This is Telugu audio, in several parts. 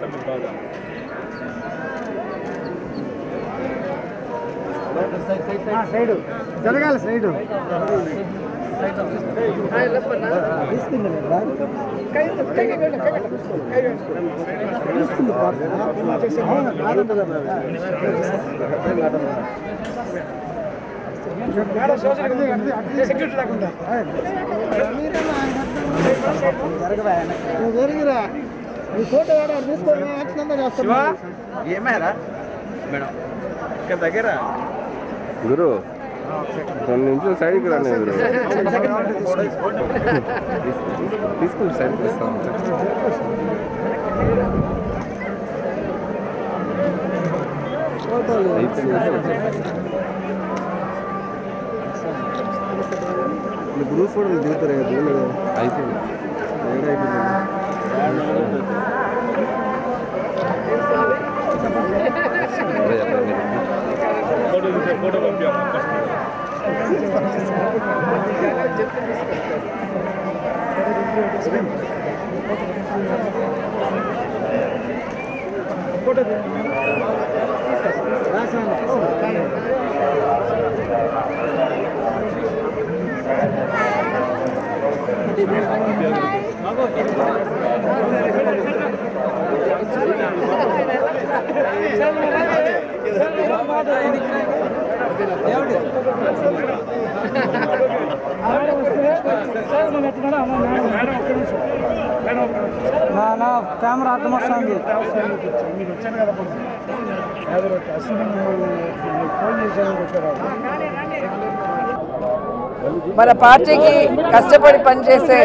సైడ్ జరగాలి సైడ్ జరిగిరా ఈ ఫోటో తీసుకోండి యాక్షన్ అంతా చేస్తా ఏమైనా మేడం ఇక్కడ దగ్గర గురు రెండు నిమిషాలు సైడ్కి రాని గురు తీసుకుని సైడ్కి వస్తాం గ్రూప్ ఫోటోలు దిగుతారు కదా దిగలేదు అయిపోయింది ఏడా అయిపోయింది అదే చెప్పండి మీరు. ఫోటో తీసే ఫోటో పంపించాము ఫస్ట్ నా కెమెరా అర్థం వస్తుంది మీరు వచ్చారు కదా కొంచెం ఎవరు అసలు ఫోన్ చేశాను వచ్చారు మన పార్టీకి కష్టపడి పనిచేసే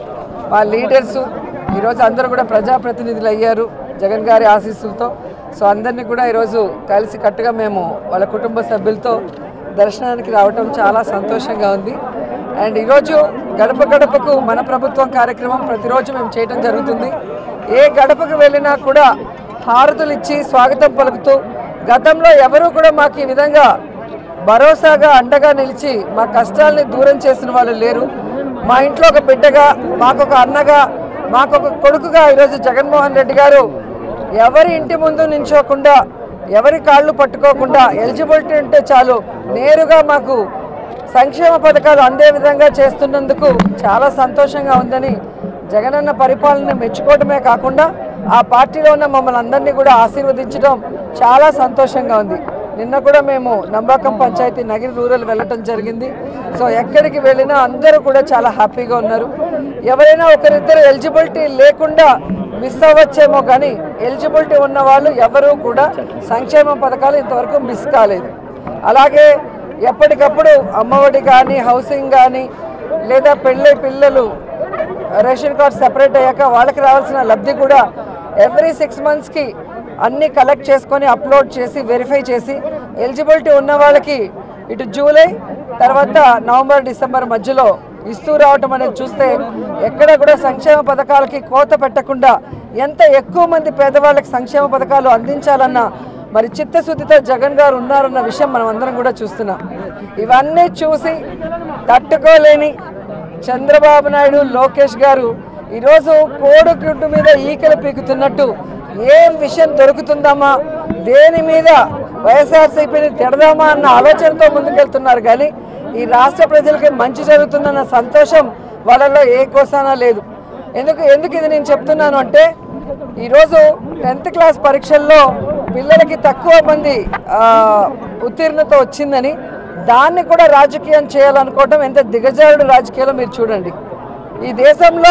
మా లీడర్సు ఈరోజు అందరూ కూడా ప్రజాప్రతినిధులు అయ్యారు జగన్ గారి ఆశీస్సులతో సో అందరినీ కూడా ఈరోజు కలిసి కట్టుగా మేము వాళ్ళ కుటుంబ సభ్యులతో దర్శనానికి రావటం చాలా సంతోషంగా ఉంది అండ్ ఈరోజు గడప గడపకు మన ప్రభుత్వం కార్యక్రమం ప్రతిరోజు మేము చేయటం జరుగుతుంది ఏ గడపకు వెళ్ళినా కూడా హారతులు ఇచ్చి స్వాగతం పలుకుతూ గతంలో ఎవరూ కూడా మాకు ఈ విధంగా భరోసాగా అండగా నిలిచి మా కష్టాలని దూరం చేసిన వాళ్ళు లేరు మా ఇంట్లో ఒక బిడ్డగా మాకొక అన్నగా మాకొక కొడుకుగా ఈరోజు జగన్మోహన్ రెడ్డి గారు ఎవరి ఇంటి ముందు నించోకుండా ఎవరి కాళ్ళు పట్టుకోకుండా ఎలిజిబిలిటీ ఉంటే చాలు నేరుగా మాకు సంక్షేమ పథకాలు అందే విధంగా చేస్తున్నందుకు చాలా సంతోషంగా ఉందని జగనన్న పరిపాలన మెచ్చుకోవడమే కాకుండా ఆ పార్టీలో ఉన్న మమ్మల్ని అందరినీ కూడా ఆశీర్వదించడం చాలా సంతోషంగా ఉంది నిన్న కూడా మేము నంబాకం పంచాయతీ నగిరి రూరల్ వెళ్ళటం జరిగింది సో ఎక్కడికి వెళ్ళినా అందరూ కూడా చాలా హ్యాపీగా ఉన్నారు ఎవరైనా ఒకరిద్దరు ఎలిజిబిలిటీ లేకుండా మిస్ అవ్వచ్చేమో కానీ ఎలిజిబిలిటీ ఉన్న వాళ్ళు ఎవరూ కూడా సంక్షేమ పథకాలు ఇంతవరకు మిస్ కాలేదు అలాగే ఎప్పటికప్పుడు అమ్మఒడి కానీ హౌసింగ్ కానీ లేదా పెళ్ళై పిల్లలు రేషన్ కార్డ్ సెపరేట్ అయ్యాక వాళ్ళకి రావాల్సిన లబ్ధి కూడా ఎవ్రీ సిక్స్ మంత్స్కి అన్నీ కలెక్ట్ చేసుకొని అప్లోడ్ చేసి వెరిఫై చేసి ఎలిజిబిలిటీ ఉన్న వాళ్ళకి ఇటు జూలై తర్వాత నవంబర్ డిసెంబర్ మధ్యలో ఇస్తూ రావటం అనేది చూస్తే ఎక్కడ కూడా సంక్షేమ పథకాలకి కోత పెట్టకుండా ఎంత ఎక్కువ మంది పేదవాళ్ళకి సంక్షేమ పథకాలు అందించాలన్న మరి చిత్తశుద్ధితో జగన్ గారు ఉన్నారన్న విషయం మనం అందరం కూడా చూస్తున్నాం ఇవన్నీ చూసి తట్టుకోలేని చంద్రబాబు నాయుడు లోకేష్ గారు ఈరోజు కోడిగుడ్డు మీద ఈకలు పీకుతున్నట్టు ఏం విషయం దొరుకుతుందమ్మా దేని మీద వైఎస్ఆర్సీపీని తిడదామా అన్న ఆలోచనతో ముందుకెళ్తున్నారు కానీ ఈ రాష్ట్ర ప్రజలకి మంచి జరుగుతుందన్న సంతోషం వాళ్ళలో ఏ కోసానా లేదు ఎందుకు ఎందుకు ఇది నేను చెప్తున్నాను అంటే ఈరోజు టెన్త్ క్లాస్ పరీక్షల్లో పిల్లలకి తక్కువ మంది ఆ, ఉత్తీర్ణత వచ్చిందని దాన్ని కూడా రాజకీయం చేయాలనుకోవటం ఎంత దిగజారుడు రాజకీయాలో మీరు చూడండి ఈ దేశంలో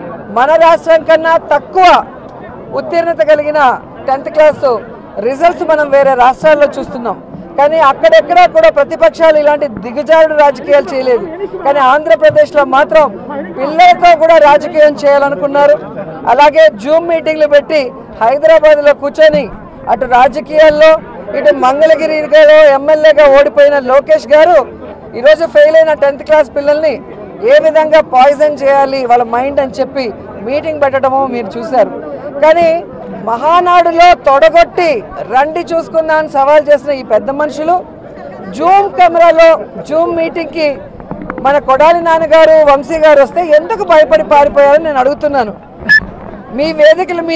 మన రాష్ట్రం కన్నా తక్కువ ఉత్తీర్ణత కలిగిన టెన్త్ క్లాస్ రిజల్ట్స్ మనం వేరే రాష్ట్రాల్లో చూస్తున్నాం కానీ అక్కడెక్కడా కూడా ప్రతిపక్షాలు ఇలాంటి దిగజారుడు రాజకీయాలు చేయలేదు కానీ ఆంధ్రప్రదేశ్లో మాత్రం పిల్లలతో కూడా రాజకీయం చేయాలనుకున్నారు అలాగే జూమ్ మీటింగ్లు పెట్టి హైదరాబాద్లో కూర్చొని అటు రాజకీయాల్లో ఇటు మంగళగిరిలో ఎమ్మెల్యేగా ఓడిపోయిన లోకేష్ గారు ఈరోజు ఫెయిల్ అయిన టెన్త్ క్లాస్ పిల్లల్ని ఏ విధంగా పాయిజన్ చేయాలి వాళ్ళ మైండ్ అని చెప్పి మీటింగ్ పెట్టడమో మీరు చూశారు కానీ మహానాడులో తొడగొట్టి రండి చూసుకుందాం అని సవాల్ చేసిన ఈ పెద్ద మనుషులు జూమ్ కెమెరాలో జూమ్ మీటింగ్కి మన కొడాలి నాన్నగారు వంశీ గారు వస్తే ఎందుకు భయపడి పారిపోయారని నేను అడుగుతున్నాను మీ వేదికల మీద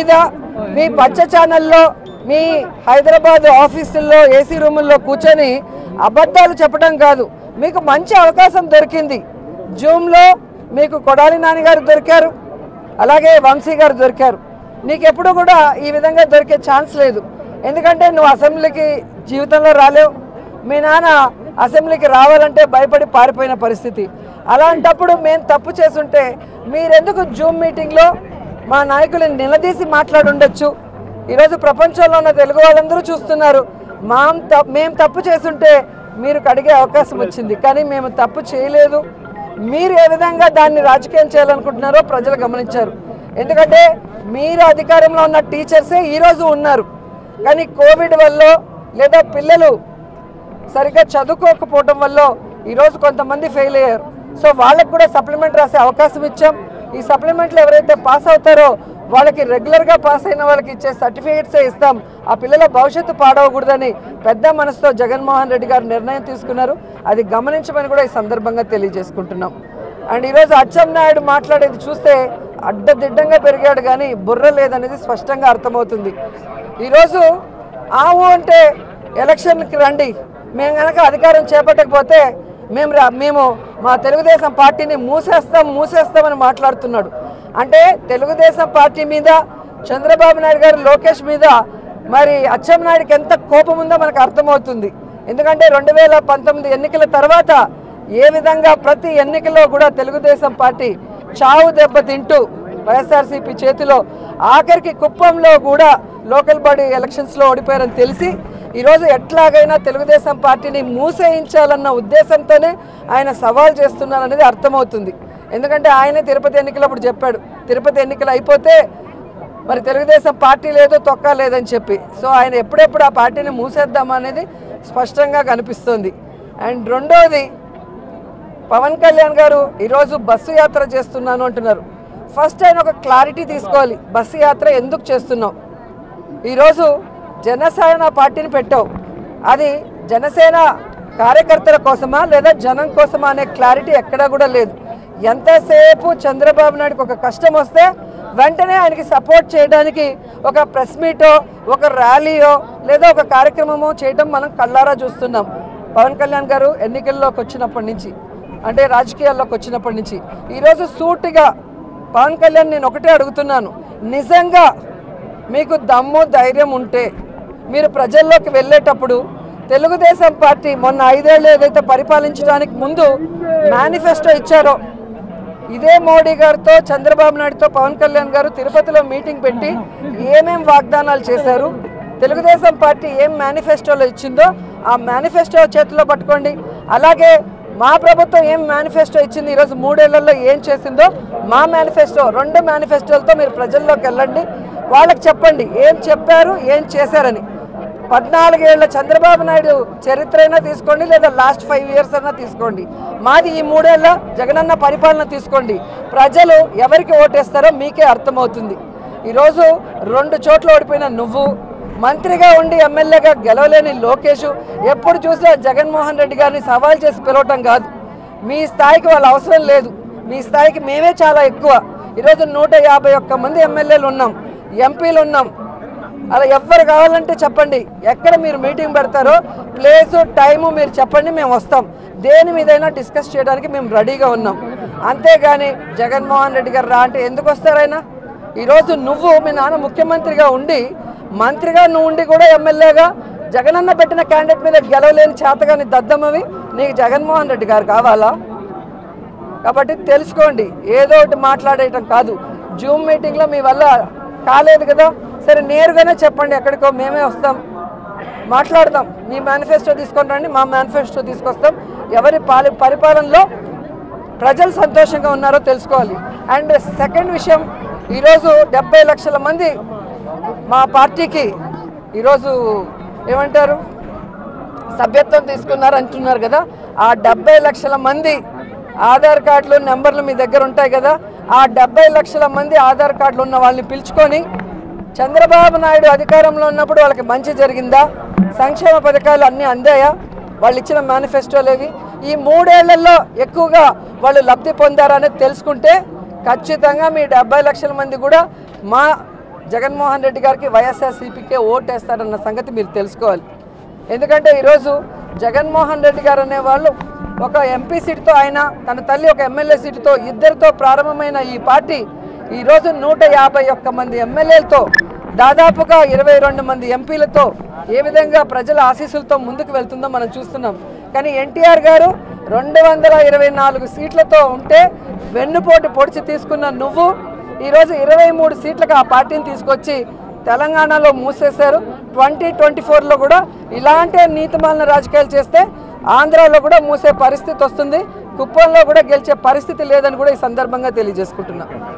మీ పచ్చ ఛానల్లో మీ హైదరాబాద్ ఆఫీసుల్లో ఏసీ రూముల్లో కూర్చొని అబద్ధాలు చెప్పడం కాదు మీకు మంచి అవకాశం దొరికింది జూమ్లో మీకు కొడాలి నాని గారు దొరికారు అలాగే వంశీ గారు దొరికారు నీకు ఎప్పుడు కూడా ఈ విధంగా దొరికే ఛాన్స్ లేదు ఎందుకంటే నువ్వు అసెంబ్లీకి జీవితంలో రాలేవు మీ నాన్న అసెంబ్లీకి రావాలంటే భయపడి పారిపోయిన పరిస్థితి అలాంటప్పుడు మేము తప్పు చేసుంటే మీరెందుకు జూమ్ మీటింగ్లో మా నాయకులను నిలదీసి మాట్లాడుండొచ్చు ఈరోజు ప్రపంచంలో ఉన్న తెలుగు వాళ్ళందరూ చూస్తున్నారు మా మేము తప్పు చేసుంటే మీరు కడిగే అవకాశం వచ్చింది కానీ మేము తప్పు చేయలేదు మీరు ఏ విధంగా దాన్ని రాజకీయం చేయాలనుకుంటున్నారో ప్రజలు గమనించారు ఎందుకంటే మీరు అధికారంలో ఉన్న టీచర్సే ఈరోజు ఉన్నారు కానీ కోవిడ్ వల్ల లేదా పిల్లలు సరిగ్గా చదువుకోకపోవడం వల్ల ఈరోజు కొంతమంది ఫెయిల్ అయ్యారు సో వాళ్ళకు కూడా సప్లిమెంట్ రాసే అవకాశం ఇచ్చాం ఈ సప్లిమెంట్లు ఎవరైతే పాస్ అవుతారో వాళ్ళకి రెగ్యులర్గా పాస్ అయిన వాళ్ళకి ఇచ్చే సర్టిఫికేట్సే ఇస్తాం ఆ పిల్లల భవిష్యత్తు పాడవకూడదని పెద్ద మనసుతో జగన్మోహన్ రెడ్డి గారు నిర్ణయం తీసుకున్నారు అది గమనించమని కూడా ఈ సందర్భంగా తెలియజేసుకుంటున్నాం అండ్ ఈరోజు అచ్చెన్నాయుడు మాట్లాడేది చూస్తే అడ్డదిడ్డంగా పెరిగాడు కానీ బుర్ర లేదనేది స్పష్టంగా అర్థమవుతుంది ఈరోజు ఆవు అంటే ఎలక్షన్కి రండి మేము కనుక అధికారం చేపట్టకపోతే మేము రా- మేము మా తెలుగుదేశం పార్టీని మూసేస్తాం మూసేస్తామని మాట్లాడుతున్నాడు అంటే తెలుగుదేశం పార్టీ మీద చంద్రబాబు నాయుడు గారు లోకేష్ మీద మరి అచ్చెన్నాయుడికి ఎంత కోపం ఉందో మనకు అర్థమవుతుంది ఎందుకంటే రెండు వేల పంతొమ్మిది ఎన్నికల తర్వాత ఏ విధంగా ప్రతి ఎన్నికల్లో కూడా తెలుగుదేశం పార్టీ చావు దెబ్బ తింటూ వైఎస్ఆర్సీపీ చేతిలో ఆఖరికి కుప్పంలో కూడా లోకల్ బాడీ ఎలక్షన్స్లో ఓడిపోయారని తెలిసి ఈరోజు ఎట్లాగైనా తెలుగుదేశం పార్టీని మూసేయించాలన్న ఉద్దేశంతోనే ఆయన సవాల్ చేస్తున్నారనేది అర్థమవుతుంది ఎందుకంటే ఆయనే తిరుపతి ఎన్నికలప్పుడు చెప్పాడు తిరుపతి ఎన్నికలు అయిపోతే మరి తెలుగుదేశం పార్టీ లేదు తొక్క లేదని చెప్పి సో ఆయన ఎప్పుడెప్పుడు ఆ పార్టీని మూసేద్దామా అనేది స్పష్టంగా కనిపిస్తుంది అండ్ రెండోది పవన్ కళ్యాణ్ గారు ఈరోజు బస్సు యాత్ర చేస్తున్నాను అంటున్నారు ఫస్ట్ ఆయన ఒక క్లారిటీ తీసుకోవాలి బస్సు యాత్ర ఎందుకు చేస్తున్నాం ఈరోజు జనసేన పార్టీని పెట్టావు అది జనసేన కార్యకర్తల కోసమా లేదా జనం కోసమా అనే క్లారిటీ ఎక్కడా కూడా లేదు ఎంతసేపు చంద్రబాబు నాయుడుకి ఒక కష్టం వస్తే వెంటనే ఆయనకి సపోర్ట్ చేయడానికి ఒక ప్రెస్ మీటో ఒక ర్యాలీయో లేదా ఒక కార్యక్రమమో చేయడం మనం కళ్ళారా చూస్తున్నాం పవన్ కళ్యాణ్ గారు ఎన్నికల్లోకి వచ్చినప్పటి నుంచి అంటే రాజకీయాల్లోకి వచ్చినప్పటి నుంచి ఈరోజు సూటిగా పవన్ కళ్యాణ్ నేను ఒకటే అడుగుతున్నాను నిజంగా మీకు దమ్ము ధైర్యం ఉంటే మీరు ప్రజల్లోకి వెళ్ళేటప్పుడు తెలుగుదేశం పార్టీ మొన్న ఐదేళ్ళు ఏదైతే పరిపాలించడానికి ముందు మేనిఫెస్టో ఇచ్చారో ఇదే మోడీ గారితో చంద్రబాబు నాయుడుతో పవన్ కళ్యాణ్ గారు తిరుపతిలో మీటింగ్ పెట్టి ఏమేం వాగ్దానాలు చేశారు తెలుగుదేశం పార్టీ ఏం మేనిఫెస్టోలో ఇచ్చిందో ఆ మేనిఫెస్టో చేతిలో పట్టుకోండి అలాగే మా ప్రభుత్వం ఏం మేనిఫెస్టో ఇచ్చింది ఈరోజు మూడేళ్లలో ఏం చేసిందో మా మేనిఫెస్టో రెండు మేనిఫెస్టోలతో మీరు ప్రజల్లోకి వెళ్ళండి వాళ్ళకి చెప్పండి ఏం చెప్పారు ఏం చేశారని పద్నాలుగేళ్ల చంద్రబాబు నాయుడు చరిత్ర అయినా తీసుకోండి లేదా లాస్ట్ ఫైవ్ ఇయర్స్ అయినా తీసుకోండి మాది ఈ మూడేళ్ల జగనన్న పరిపాలన తీసుకోండి ప్రజలు ఎవరికి ఓటేస్తారో మీకే అర్థమవుతుంది ఈరోజు రెండు చోట్ల ఓడిపోయిన నువ్వు మంత్రిగా ఉండి ఎమ్మెల్యేగా గెలవలేని లోకేష్ ఎప్పుడు చూసినా జగన్మోహన్ రెడ్డి గారిని సవాల్ చేసి పిలవటం కాదు మీ స్థాయికి వాళ్ళ అవసరం లేదు మీ స్థాయికి మేమే చాలా ఎక్కువ ఈరోజు నూట యాభై ఒక్క మంది ఎమ్మెల్యేలు ఉన్నాం ఎంపీలు ఉన్నాం అలా ఎవ్వరు కావాలంటే చెప్పండి ఎక్కడ మీరు మీటింగ్ పెడతారో ప్లేసు టైము మీరు చెప్పండి మేము వస్తాం దేని మీదైనా డిస్కస్ చేయడానికి మేము రెడీగా ఉన్నాం అంతేగాని జగన్మోహన్ రెడ్డి గారు రా అంటే ఎందుకు వస్తారైనా ఈరోజు నువ్వు మీ నాన్న ముఖ్యమంత్రిగా ఉండి మంత్రిగా నువ్వు ఉండి కూడా ఎమ్మెల్యేగా జగనన్న పెట్టిన క్యాండిడేట్ మీద గెలవలేని చేతగాని దద్దమ్మవి నీకు జగన్మోహన్ రెడ్డి గారు కావాలా కాబట్టి తెలుసుకోండి ఏదో ఒకటి మాట్లాడేయటం కాదు జూమ్ మీటింగ్లో మీ వల్ల కాలేదు కదా సరే నేరుగానే చెప్పండి ఎక్కడికో మేమే వస్తాం మాట్లాడదాం మీ మేనిఫెస్టో తీసుకొని రండి మా మేనిఫెస్టో తీసుకొస్తాం ఎవరి పాలి పరిపాలనలో ప్రజలు సంతోషంగా ఉన్నారో తెలుసుకోవాలి అండ్ సెకండ్ విషయం ఈరోజు డెబ్బై లక్షల మంది మా పార్టీకి ఈరోజు ఏమంటారు సభ్యత్వం తీసుకున్నారు అంటున్నారు కదా ఆ డెబ్బై లక్షల మంది ఆధార్ కార్డులు నెంబర్లు మీ దగ్గర ఉంటాయి కదా ఆ డెబ్బై లక్షల మంది ఆధార్ కార్డులు ఉన్న వాళ్ళని పిలుచుకొని చంద్రబాబు నాయుడు అధికారంలో ఉన్నప్పుడు వాళ్ళకి మంచి జరిగిందా సంక్షేమ పథకాలు అన్నీ అందాయా వాళ్ళు ఇచ్చిన మేనిఫెస్టోలు ఏవి ఈ మూడేళ్లలో ఎక్కువగా వాళ్ళు లబ్ధి పొందారనేది తెలుసుకుంటే ఖచ్చితంగా మీ డెబ్బై లక్షల మంది కూడా మా జగన్మోహన్ రెడ్డి గారికి వైఎస్ఆర్సీపీకే ఓటేస్తారన్న సంగతి మీరు తెలుసుకోవాలి ఎందుకంటే ఈరోజు జగన్మోహన్ రెడ్డి గారు అనేవాళ్ళు ఒక ఎంపీ సీటుతో ఆయన తన తల్లి ఒక ఎమ్మెల్యే సీటుతో ఇద్దరితో ప్రారంభమైన ఈ పార్టీ ఈరోజు నూట యాభై ఒక్క మంది ఎమ్మెల్యేలతో దాదాపుగా ఇరవై రెండు మంది ఎంపీలతో ఏ విధంగా ప్రజల ఆశీస్సులతో ముందుకు వెళ్తుందో మనం చూస్తున్నాం కానీ ఎన్టీఆర్ గారు రెండు వందల ఇరవై నాలుగు సీట్లతో ఉంటే వెన్నుపోటు పొడిచి తీసుకున్న నువ్వు ఈరోజు ఇరవై మూడు సీట్లకు ఆ పార్టీని తీసుకొచ్చి తెలంగాణలో మూసేశారు ట్వంటీ ట్వంటీ ఫోర్లో కూడా ఇలాంటి నీతిమాలిన రాజకీయాలు చేస్తే ఆంధ్రాలో కూడా మూసే పరిస్థితి వస్తుంది కుప్పంలో కూడా గెలిచే పరిస్థితి లేదని కూడా ఈ సందర్భంగా తెలియజేసుకుంటున్నాం